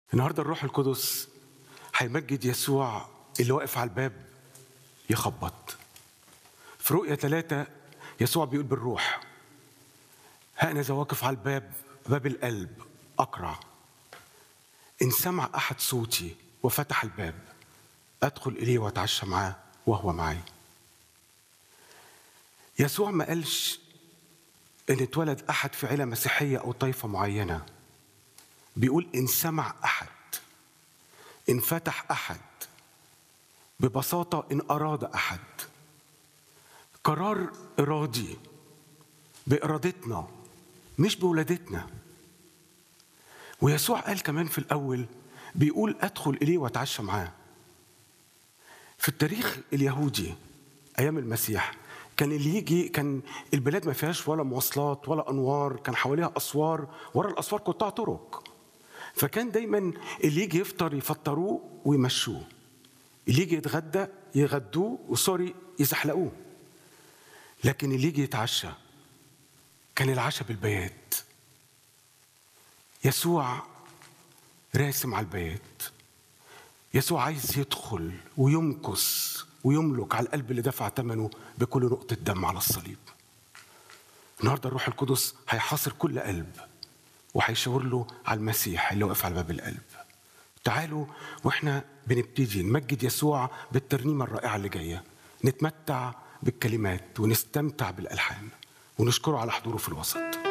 النهارده الروح القدس هيمجد يسوع اللي واقف على الباب يخبط في رؤية ثلاثة يسوع بيقول بالروح ها أنا إذا واقف على الباب باب القلب أقرع إن سمع أحد صوتي وفتح الباب أدخل إليه وأتعشى معاه وهو معي يسوع ما قالش إن اتولد أحد في عيلة مسيحية أو طائفة معينة بيقول إن سمع أحد إن فتح أحد ببساطة إن أراد أحد قرار إرادي بإرادتنا مش بولادتنا ويسوع قال كمان في الأول بيقول أدخل إليه وأتعشى معاه في التاريخ اليهودي أيام المسيح كان اللي يجي كان البلاد ما فيهاش ولا مواصلات ولا أنوار كان حواليها أسوار ورا الأسوار قطاع طرق فكان دايما اللي يجي يفطر يفطروه ويمشوه اللي يجي يتغدى يغدوه وسوري يزحلقوه لكن اللي يجي يتعشى كان العشاء بالبيات يسوع راسم على البيات يسوع عايز يدخل ويمكث ويملك على القلب اللي دفع ثمنه بكل نقطة دم على الصليب النهارده الروح القدس هيحاصر كل قلب وهيشاور له على المسيح اللي واقف على باب القلب تعالوا واحنا بنبتدي نمجد يسوع بالترنيمه الرائعه اللي جايه نتمتع بالكلمات ونستمتع بالالحان ونشكره على حضوره في الوسط